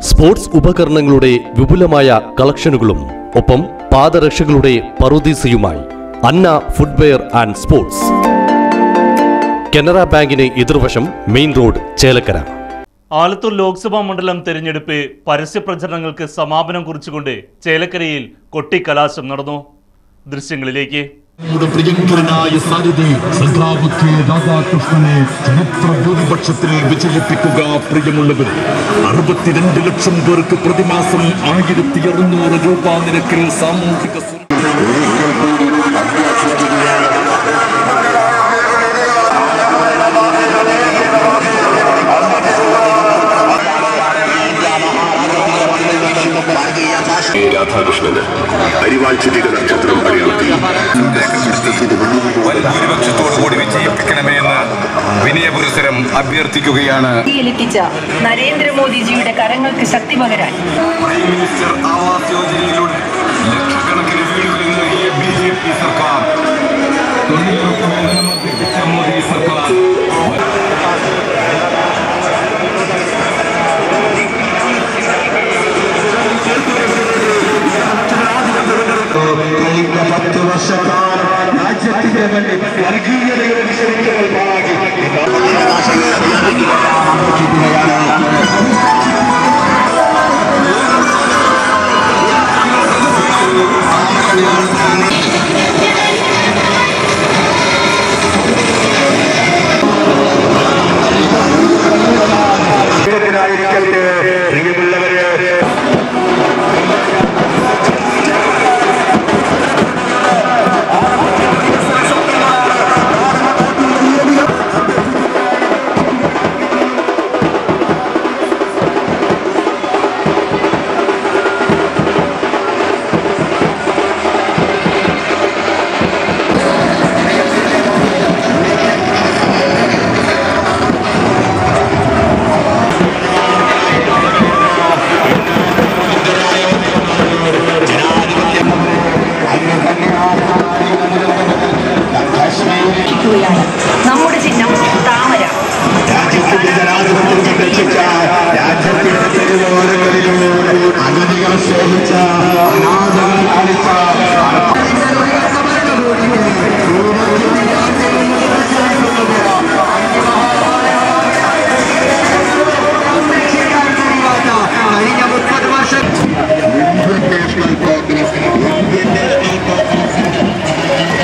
Sports ഉപകരണങ്ങളുടെ വിപുലമായ കളക്ഷനുകളും ഒപ്പം പാദരക്ഷകളുടെ പറുദീസയുമായി Anna footwear and sports Canara ബാങ്കിന് എതിർവശം മെയിൻ റോഡ് ചേലക്കര ആലത്തൂർ ലോക്സഭാ മണ്ഡലം തെരഞ്ഞെടുപ്പ് പരസ്യ പ്രചരണങ്ങൾക്ക് സമാപനം കുറിച്ചുകൊണ്ട് ചേലക്കരയിൽ കൊട്ടിക്കലാശം നടന്നു ദൃശ്യങ്ങളിലേക്ക് നമ്മുടെ പ്രിയങ്കരനായ സാരഥി സഖാവ് കെ രാധാകൃഷ്ണനെ ചരിത്ര ഭൂരിപക്ഷത്തിൽ വിജയിപ്പിക്കുക പ്രിയമുള്ളവർ അറുപത്തിരണ്ട് ലക്ഷം പേർക്ക് പ്രതിമാസം ആയിരത്തി അറുന്നൂറ് രൂപ നിരക്കിൽ സാമൂഹിക സുരക്ഷ എ. രാധാകൃഷ്ണന് അരിവാൾ ചുറ്റിക നക്ഷത്രം അടയാളത്തിൽ വൻ ഭൂരിപക്ഷത്തോടുകൂടി വിജയിപ്പിക്കണമേ എന്ന് വിനയപുരസരം അഭ്യർത്ഥിക്കുകയാണ് ലഭിച്ച നരേന്ദ്രമോദിജിയുടെ കരങ്ങൾക്ക് ശക്തി പകരാൻ പ്രൈം മിനിസ്റ്റർ ആവാസ് യോജനയിലൂടെ ലക്ഷക്കണക്കിന് വീടുകളിൽ നൽകിയ ബി ജെ പി സർക്കാർ തൊഴിലുറപ്പ് വേതനം വർദ്ധിപ്പിച്ച മോദി സർക്കാർ കഴിഞ്ഞ പത്ത് വർഷക്കാലം രാജ്യത്തിന്റെ വേണ്ടി വർഗീയതയുടെ വിഷയങ്ങൾ പാകി ായിരിക്കട്ടെ പ്രിയമുള്ളവരെ ഇരിക്കുകയാണ് നമ്മുടെ ചിഹ്നം താമര രാജ്യത്തിന്റെ ജനാധിപത്യം സംരക്ഷിച്ച രാജ്യത്തിന്റെ തെരുവോരങ്ങളിലൂടെ അഗതികളെ സേവിച്ച അനാഥകൾ കളിച്ച കഴിഞ്ഞ മുപ്പത് വർഷം Indian National Congress Indian National Congress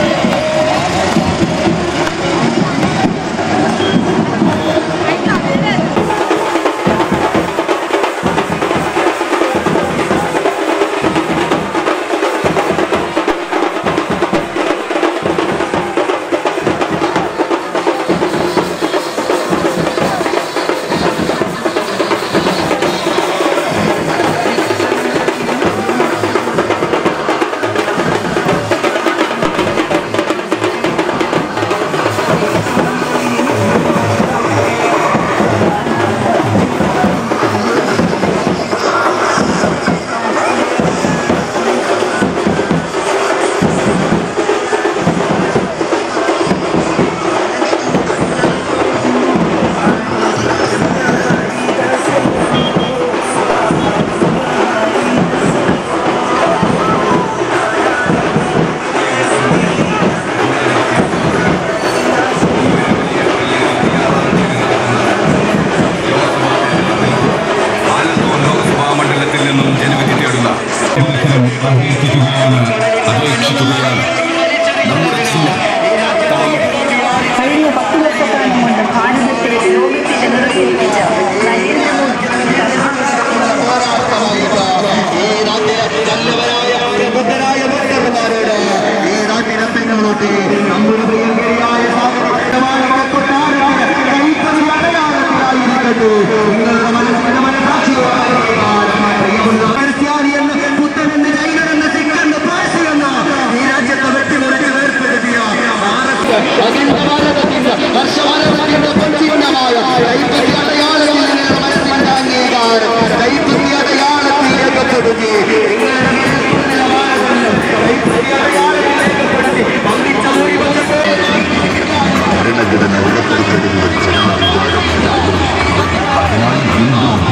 Alathur Lok Sabha മണ്ഡലത്തിൽ നിന്നും ജനവിധി തേടുന്ന വിമർശനം അഭ്യർത്ഥിക്കുകയാണ് അപേക്ഷിക്കുകയാണ് നമ്മുടെ ചിഹ്നം കഴിഞ്ഞ പത്ത് വർഷക്കാലം കൊണ്ട് ഭാരതത്തെ ലോകത്തിന്റെ നിറവേൽപ്പിച്ച നരേന്ദ്രമോദിജിയുടെ ബുദ്ധരായ ഭക്തന്മാരോട് ഈ നാട്ടിലെ പെണ്ണുങ്ങളോട്ട് നമ്മുടെ പ്രിയങ്കരിയായ കൈപ്പതിയായിരിക്കട്ടെ നിങ്ങളുടെ മനസ്സിന്റെ മനസ്സാക്ഷിയെന്ന് പുത്തനെന്ന് ജൈനനെന്ന് സിഖെന്ന് പാഴ്സിയെന്ന് ഈ രാജ്യത്തെ വ്യക്തികളുടെ വേർപ്പെടുത്തിയ അഖിലഭാരതത്തിന്റെ വർഷവാരത്തിന്റെ പരിചിഹ്നമായ കൈപ്പതി അടയാളത്തിൽ നിങ്ങളുടെ മനസ്സിന്റെ അംഗീകാരം കൈപ്പതി അടയാളത്തിൽ രേഖപ്പെടുത്തി ഭരണഘടന ഉറപ്പെടുത്തിയിരുന്ന ജനാധിപത്യം അതിനാൽ വീണ്ടും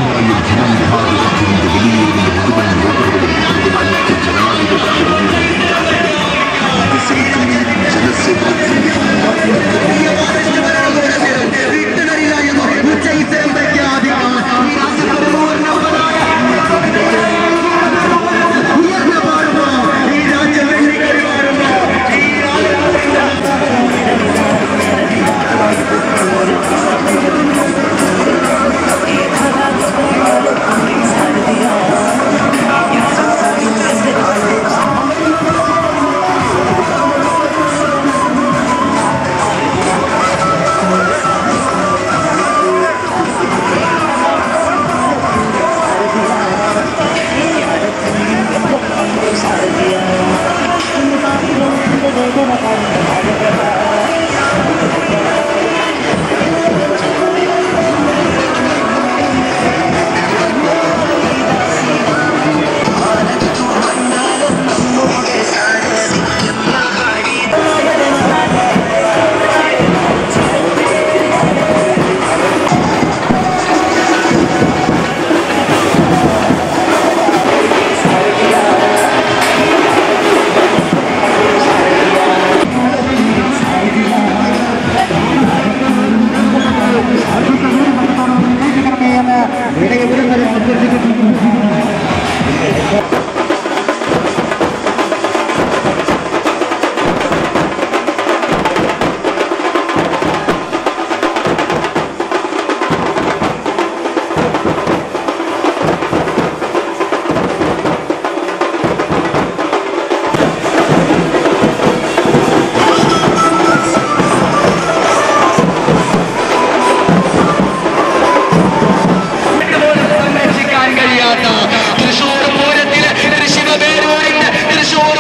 സംരക്ഷിക്കാൻ കഴിയാത്ത തൃശൂർ പൂരത്തിന് തൃശ്ശിവ പേരൂരിന് തൃശൂർ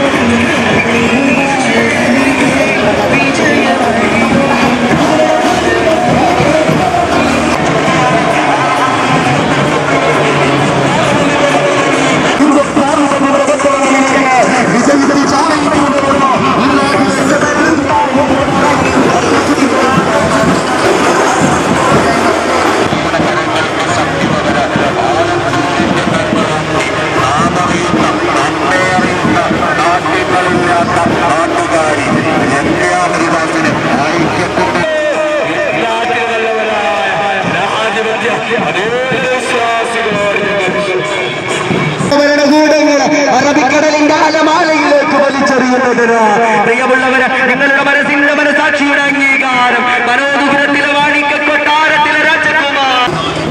ഭരണകൂടങ്ങൾ അറബിക്കടലിന്റെ അലമാലയിലേക്ക് വലിച്ചെറിയുന്നതിന് പ്രിയമുള്ളവര് നിങ്ങളുടെ മനസ്സിന്റെ മനസാക്ഷിയുടെ അംഗീകാരം മനോദുരത്തിലെ വാണിക്ക കൊട്ടാരത്തിലെ രാജകുമാർ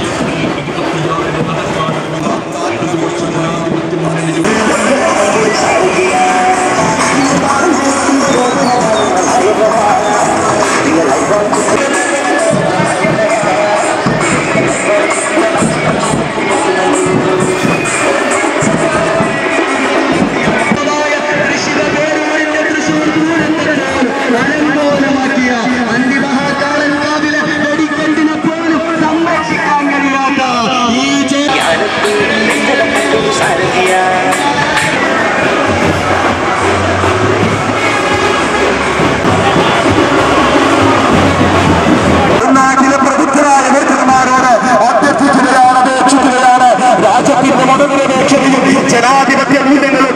അലങ്കോലമാക്കിയ അന്തിമഹാകാലൻ കാവിലെ വെടിക്കെട്ടിനെ പോലും സംരക്ഷിക്കാൻ കഴിയാത്ത ഈ നാട്ടിലെ പ്രബുദ്ധരായ നേതൃമാരോട് അഭ്യർത്ഥിക്കുകയാണ് അപേക്ഷിക്കുകയാണ് രാജ്യത്തിന്റെ മതനിരപേക്ഷതയും ജനാധിപത്യ മൂല്യങ്ങളും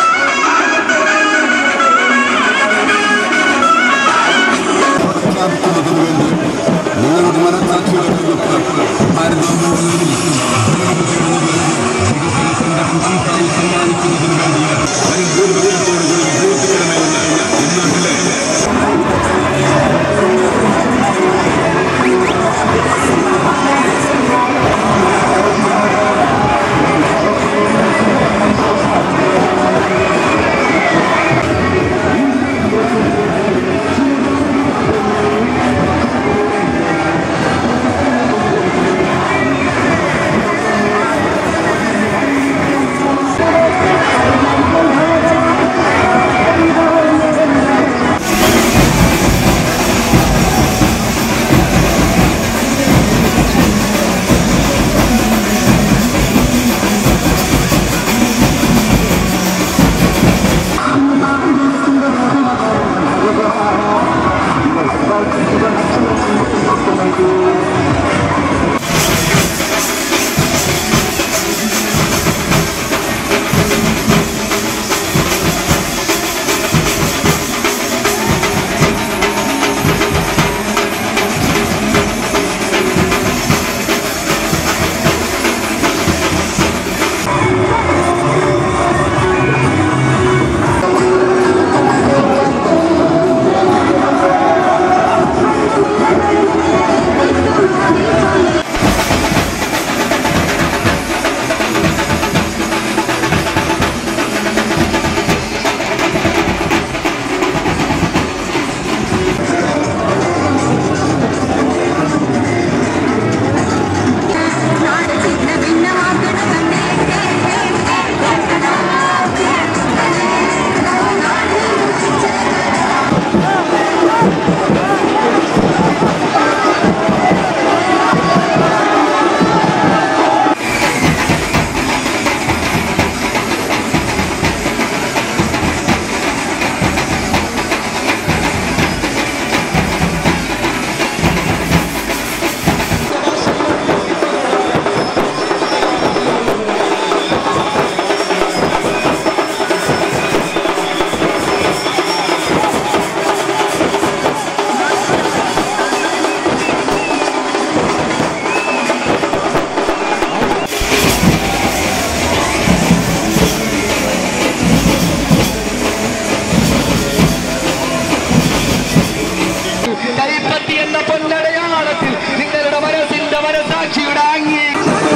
സ്ഥാപിക്കുന്നത് കൈപ്പത്തി എന്ന പൊന്നടയാളത്തിൽ നിങ്ങളുടെ മനസ്സിന്റെ മനസാക്ഷിയുടെ അങ്ങേ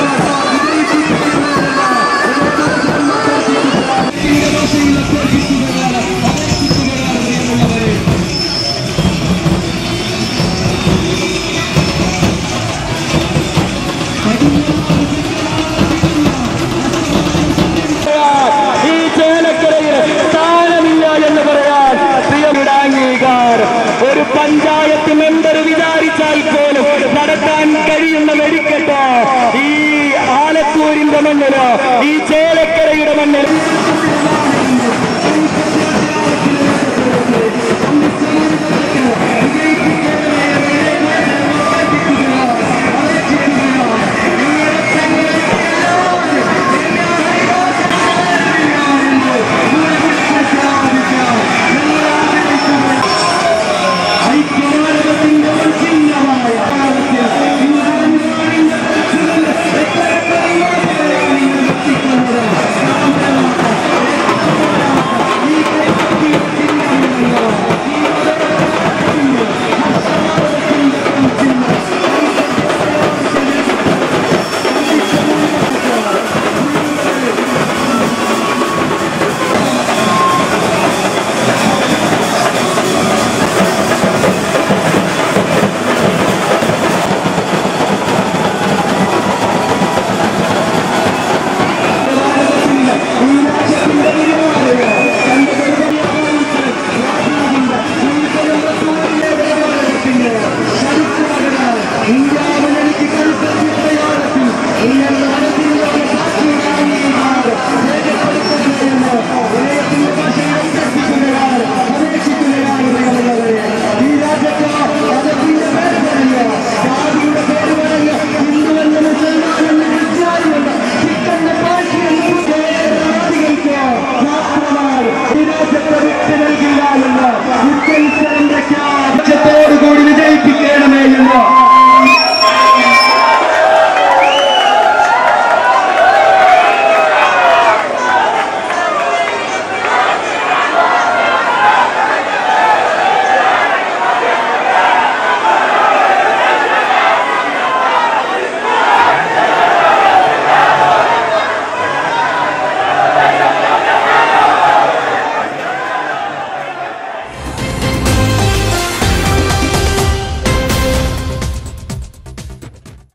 ഈ ചേലക്കരയിൽ സ്ഥാനമില്ല എന്ന് പറയാൻ പ്രിയയുടെ അംഗീകാരം ഒരു പഞ്ചായത്ത് മെമ്പർ വിചാരിച്ചാൽ പോലും നടത്താൻ കഴിയുന്ന വെടിക്കെട്ട് ഈ ആലത്തൂരിന്റെ മണ്ണില് ഈ ചേലക്കരയുടെ മണ്ണിൽ